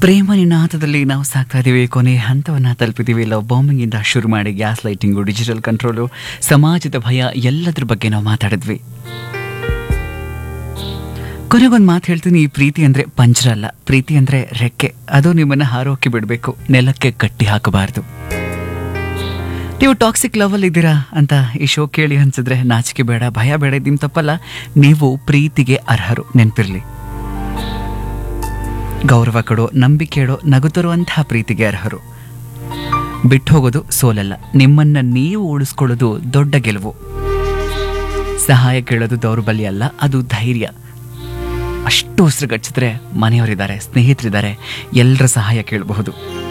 ಪ್ರೇಮ ನಿನಾದದಲ್ಲಿ ನಾವು ಸಾಕ್ತಾ ಇದ್ದೀವಿ ಕೊನೆ ಹಂತವನ್ನು ತಲುಪಿದ್ದೀವಿ ಲವ್ ಬಾಂಬಿಂಗ್ ಇಂದ ಶುರು ಮಾಡಿ ಗ್ಯಾಸ್ ಲೈಟಿಂಗು ಡಿಜಿಟಲ್ ಕಂಟ್ರೋಲು ಸಮಾಜದ ಭಯ ಎಲ್ಲದ್ರ ಬಗ್ಗೆ ನಾವು ಮಾತಾಡಿದ್ವಿ ಕೊನೆಗೊಂದು ಮಾತು ಹೇಳ್ತೀನಿ ಈ ಪ್ರೀತಿ ಅಂದ್ರೆ ಪಂಜರ ಅಲ್ಲ ಪ್ರೀತಿ ಅಂದ್ರೆ ರೆಕ್ಕೆ ಅದು ನಿಮ್ಮನ್ನ ಹಾರೋಕೆ ಬಿಡಬೇಕು ನೆಲಕ್ಕೆ ಕಟ್ಟಿ ಹಾಕಬಾರ್ದು ನೀವು ಟಾಕ್ಸಿಕ್ ಲವ್ ಅಲ್ಲಿ ಇದ್ದೀರಾ ಅಂತ ಈ ಶೋ ಕೇಳಿ ಅನ್ಸಿದ್ರೆ ನಾಚಿಕೆ ಬೇಡ ಭಯ ಬೇಡ ಇದು ನಿಮ್ ತಪ್ಪಲ್ಲ ನೀವು ಪ್ರೀತಿಗೆ ಅರ್ಹರು ನೆನ್ಪಿರ್ಲಿ ಗೌರವ ಕೊಡೋ ನಂಬಿಕೆ ಇಡೋ ನಗು ತರುವಂತಹ ಪ್ರೀತಿಗೆ ಅರ್ಹರು ಬಿಟ್ಟು ಹೋಗೋದು ಸೋಲಲ್ಲ ನಿಮ್ಮನ್ನ ನೀವು ಉಳಿಸ್ಕೊಳ್ಳೋದು ದೊಡ್ಡ ಗೆಲುವು ಸಹಾಯ ಕೇಳೋದು ದೌರ್ಬಲ್ಯ ಅಲ್ಲ ಅದು ಧೈರ್ಯ ಅಷ್ಟು ಉಸಿರುಗಚ್ಚಿದ್ರೆ ಮನೆಯವರಿದ್ದಾರೆ ಸ್ನೇಹಿತರಿದ್ದಾರೆ ಎಲ್ಲರ ಸಹಾಯ ಕೇಳಬಹುದು